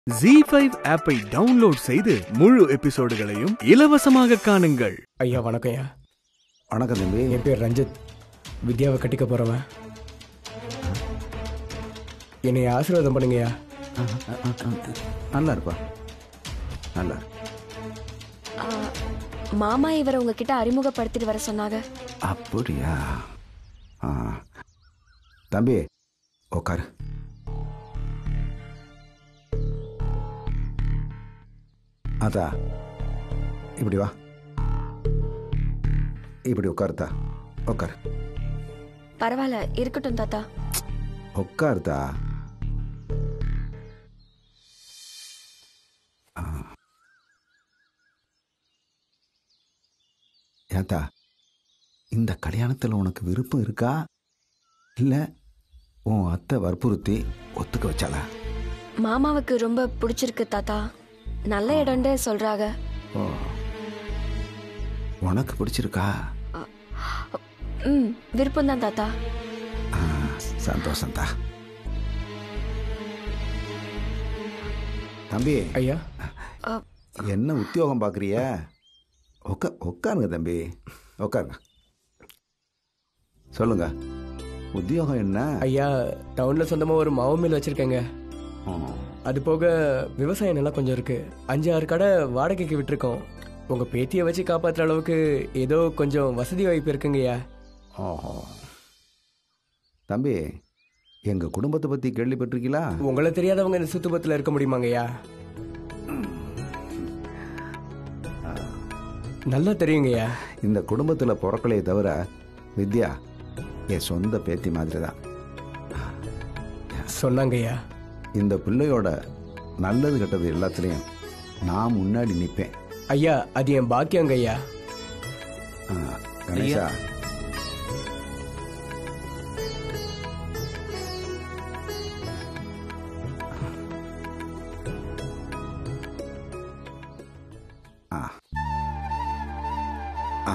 G five ஆப்பை download செய்து முழு எபிசோடுகளையும் இலவசமாக காணுங்கள் ஐயா வணக்கம் ஐயா வணக்கம் தம்பி என் பேர் ரஞ்சித் வித்யாவை கட்டிக்க போகிறவன் என்னை ஆசீர்வாதம் பண்ணுங்கய்யா நல்லா இருப்பா நல்லா இரு. ஆ, மாமா இவரை உங்ககிட்ட அறிமுகப்படுத்திட்டு வர சொன்னாங்க அப்படியா ஆ தம்பி உக்காரு அதா இப்படி வா இப்படி உட்காருதா உட்காரு பரவாயில்ல இருக்கட்டும் தாத்தா உட்காருதா ஆ. ஏத்தா இந்த கல்யாணத்தில் உனக்கு விருப்பம் இருக்கா இல்லை உன் அத்தை வற்புறுத்தி ஒத்துக்க வச்சாளா மாமாவுக்கு ரொம்ப பிடிச்சிருக்கு தாத்தா நல்ல இடம்னு சொல்றாங்க ஓ உனக்கு பிடிச்சிருக்கா ம் விருப்பம் தான் தாத்தா ஆ சந்தோஷம்தா தம்பி ஐயா ஆ, என்ன உத்தியோகம் பார்க்குறிய உக்கா உட்காருங்க தம்பி உட்காருங்க சொல்லுங்க உத்தியோகம் என்ன ஐயா டவுனில் சொந்தமாக ஒரு மாவு மில் வச்சுருக்கேங்க ம், அது போக விவசாய நிலம் கொஞ்சம் இருக்கு அஞ்சு ஆறு கடை வாடகைக்கு விட்டுருக்கோம் உங்கள் பேத்தியை வச்சு காப்பாற்றுற அளவுக்கு ஏதோ கொஞ்சம் வசதி வாய்ப்பு இருக்குங்கய்யா ஓஹோ தம்பி எங்கள் குடும்பத்தை பற்றி கேள்விப்பட்டிருக்கீங்களா உங்களை தெரியாதவங்க இந்த சுத்துபத்தில் இருக்க முடியுமாங்கய்யா நல்லா தெரியுங்கய்யா இந்த குடும்பத்தில் பிறக்கலையே தவிர வித்யா என் சொந்த பேத்தி மாதிரி தான் சொன்னாங்கய்யா இந்த பிள்ளையோட நல்லது கெட்டது எல்லாத்துலேயும் நான் முன்னாடி நிற்பேன் ஐயா அது என் பாக்கியங்க ஐயா கணேசா ஆ ஆ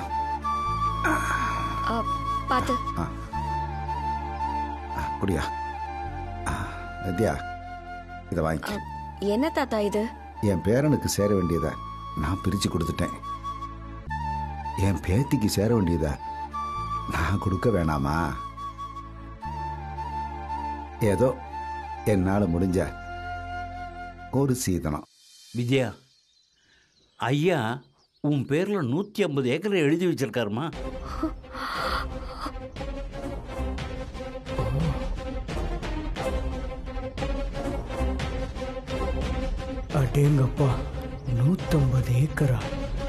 ஆ, பாத்து ஆ அப்படியா ஆ, வித்யா இதை ஆ, வாங்கி என்ன தாத்தா இது என் பேரனுக்கு சேர வேண்டியதை நான் பிரித்து கொடுத்துட்டேன் என் பேத்திக்கு சேர வேண்டியதை நான் கொடுக்க வேணாமா ஏதோ என்னால் முடிஞ்ச ஒரு சீதனம் விஜயா ஐயா உன் பேர்ல நூத்தி ஐம்பது ஏக்கர் எழுதி வச்சிருக்காருமா அடேங்கப்பா நூத்தம்பது ஏக்கரா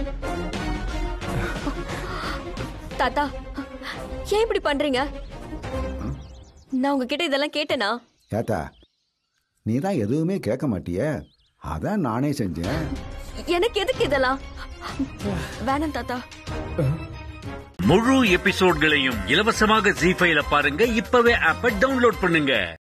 தாத்தா ஏன் இப்படி பண்றீங்க நான் உங்ககிட்ட இதெல்லாம் கேட்டேனா ஏத்தா நீ தான் எதுவுமே கேட்க மாட்டியே அதான் நானே செஞ்சேன் எனக்கு எதுக்கு இதெல்லாம் வேணாம் தாத்தா முழு எபிசோட்களையும் இலவசமாக ஜி ஃபைல பாருங்க இப்பவே ஆப்ப டவுன்லோட் பண்ணுங்க